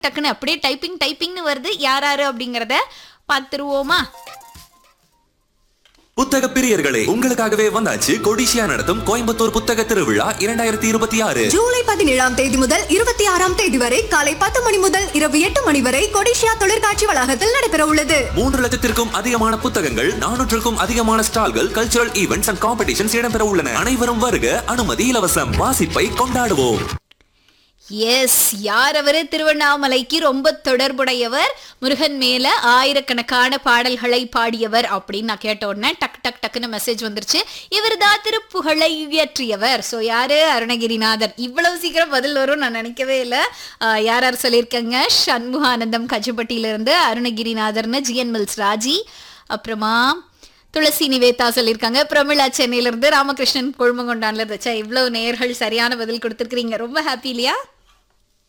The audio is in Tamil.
டக்குன்னு அப்படியே டைப்பிங் டைப்பிங்னு வருது யார் யாரு அப்படிங்கறத பார்த்துருவோமா புத்தக பிரியர்களே உங்களுக்காகவே வந்தாச்சு கொடிசியா நடத்தும் கோயம்புத்தூர் புத்தக திருவிழா இரண்டாயிரத்தி இருபத்தி ஆறு ஜூலை பதினேழாம் தேதி முதல் இருபத்தி ஆறாம் தேதி வரை காலை பத்து மணி முதல் இரவு எட்டு மணி வரை கொடிஷியா தொழிற்காட்சி வளாகத்தில் நடைபெற உள்ளது மூன்று லட்சத்திற்கும் அதிகமான புத்தகங்கள் நானூற்றுக்கும் அதிகமான ஸ்டால்கள் கல்ச்சுரல் ஈவெண்ட்ஸ் அண்ட் காம்படிஷன்ஸ் இடம்பெற உள்ளன அனைவரும் வருக அனுமதி இலவசம் வாசிப்பை கொண்டாடுவோம் எஸ் யார் அவரு திருவண்ணாமலைக்கு ரொம்ப தொடர்புடையவர் முருகன் மேல ஆயிரக்கணக்கான பாடல்களை பாடியவர் அப்படின்னு நான் கேட்ட உடனே டக் டக் டக்குன்னு மெசேஜ் வந்துருச்சு இவர் தான் திருப்புகழை இயற்றியவர் ஸோ யாரு அருணகிரிநாதர் இவ்வளவு சீக்கிரம் பதில் வரும் நான் நினைக்கவே இல்லை யார் யார் சொல்லியிருக்காங்க சண்முகானந்தம் கஜப்பட்டியிலிருந்து அருணகிரிநாதர்னு ஜிஎன் மில்ஸ் ராஜி அப்புறமா துளசி நிவேதா சொல்லியிருக்காங்க பிரமிளா சென்னையில இருந்து ராமகிருஷ்ணன் கொழுமங்கொண்டான்ல இருந்து ச்சே, இவ்வளவு நேயர்கள் சரியான பதில் கொடுத்துருக்கீங்க ரொம்ப ஹாப்பி இல்லையா